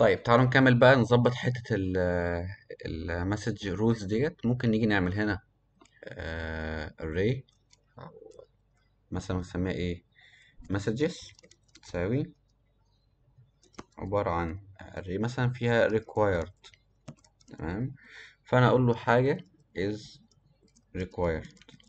طيب تعالوا نكمل بقى نظبط حتة المسج رولز ديت ممكن نيجي نعمل هنا آه، array أو مثلا نسميها ايه messages تساوي عبارة عن array مثلا فيها required تمام فأنا أقول له حاجة is required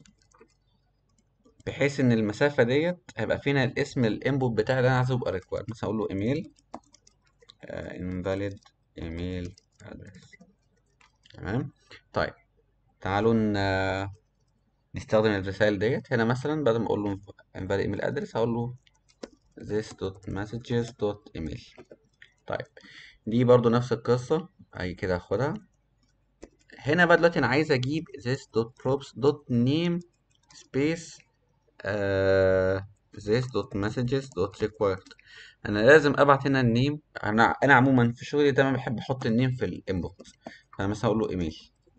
بحيث إن المسافة ديت هيبقى فينا الاسم الانبوت بتاعي اللي أنا عايزه يبقى required مثلا أقول له email آه، invalid email address تمام طيب تعالوا ن- نستخدم الرسائل ديت هنا مثلا بدل ما اقول له invalid email address هقول له this dot messages dot email طيب دي برضو نفس القصة اي كده اخدها هنا بقى دلوقتي انا عايز اجيب this dot props dot name space آه this dot messages dot required انا لازم ابعت هنا النيم انا انا عموما في شغلي دايما بحب احط النيم في الانبوت فانا مثلا اقول له ايميل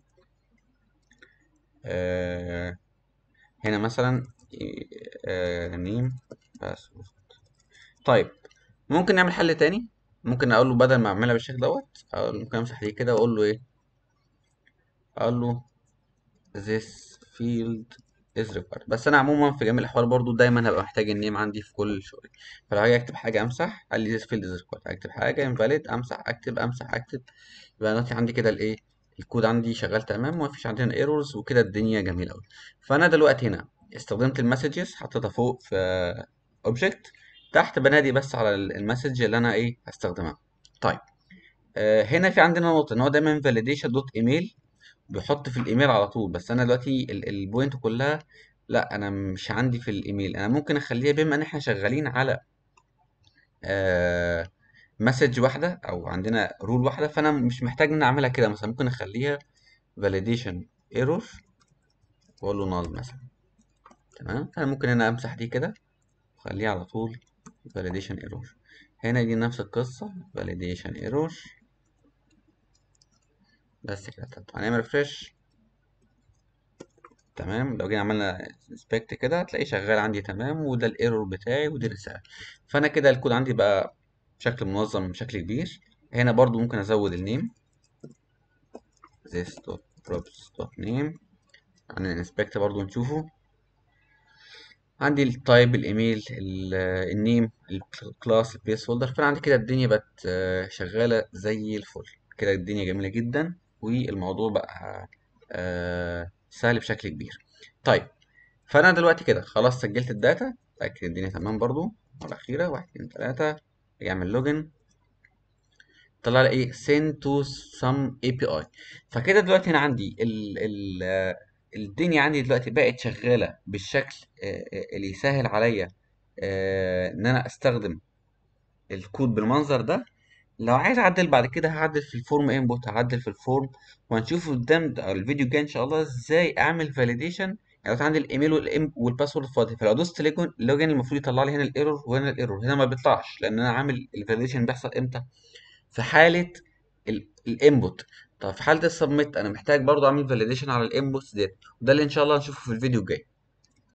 آه هنا مثلا آه نيم باسورد طيب ممكن نعمل حل تاني ممكن اقول له بدل ما اعملها بالشكل دوت أقول ممكن امسح دي كده واقول له ايه اقول له this field is required بس انا عموما في جميع الاحوال برضو دايما هبقى محتاج النيم عندي في كل شغلي فلو هاجي اكتب حاجه امسح قال لي this field is required اكتب حاجه invalid امسح اكتب امسح اكتب يبقى دلوقتي عندي كده الايه الكود عندي شغال تمام ومفيش عندنا ايرورز وكده الدنيا جميله قوي فانا دلوقتي هنا استخدمت المسجز حطيتها فوق في اوبجكت تحت بنادي بس على المسج اللي انا ايه هستخدمها طيب آه هنا في عندنا نقطه ان هو دايما validation دوت ايميل بيحط في الايميل على طول بس انا دلوقتي ال- البوينت كلها لا انا مش عندي في الايميل انا ممكن اخليها بما ان احنا شغالين على آه مسج واحده او عندنا رول واحده فانا مش محتاج ان أنا اعملها كده مثلا ممكن اخليها validation error واقول له null مثلا تمام انا ممكن هنا امسح دي كده واخليها على طول validation error هنا دي نفس القصه validation error بس كده طب هنعمل ريفرش تمام لو جينا عملنا انسبكت كده هتلاقيه شغال عندي تمام وده الايرور بتاعي ودي الرسالة فانا كده الكود عندي بقى بشكل منظم بشكل كبير هنا برضو ممكن ازود النيم this dot props dot name عن الانسبكت برضو نشوفه عندي التايب الايميل ال- النيم الكلاس البيس هولدر فانا عندي كده الدنيا بقت آه، شغاله زي الفل كده الدنيا جميله جدا والموضوع بقى آه، سهل بشكل كبير طيب فانا دلوقتي كده خلاص سجلت الداتا اتاكد الدنيا تمام برضو مره اخيره واحد اتنين تلاته يعمل لوجن طلع لي ايه send to some API فكده دلوقتي انا عندي ال ال آه، الدنيا عندي دلوقتي بقت شغاله بالشكل آه، آه، اللي يسهل عليا آه، ان انا استخدم الكود بالمنظر ده لو عايز اعدل بعد كده هعدل في الفورم انبوت هعدل في الفورم وهنشوف قدام ده- الفيديو الجاي ان شاء الله ازاي اعمل فاليديشن يعني لو عندي الايميل والإم والباسورد فاضي فلو دوست لوجن لوجن المفروض يطلع لي هنا الايرور وهنا الايرور هنا ما بيطلعش لان انا عامل الفاليديشن بيحصل امتى في حاله الانبوت طب في حاله السبميت انا محتاج برضو اعمل فاليديشن على الانبوتس ديت وده اللي ان شاء الله هنشوفه في الفيديو الجاي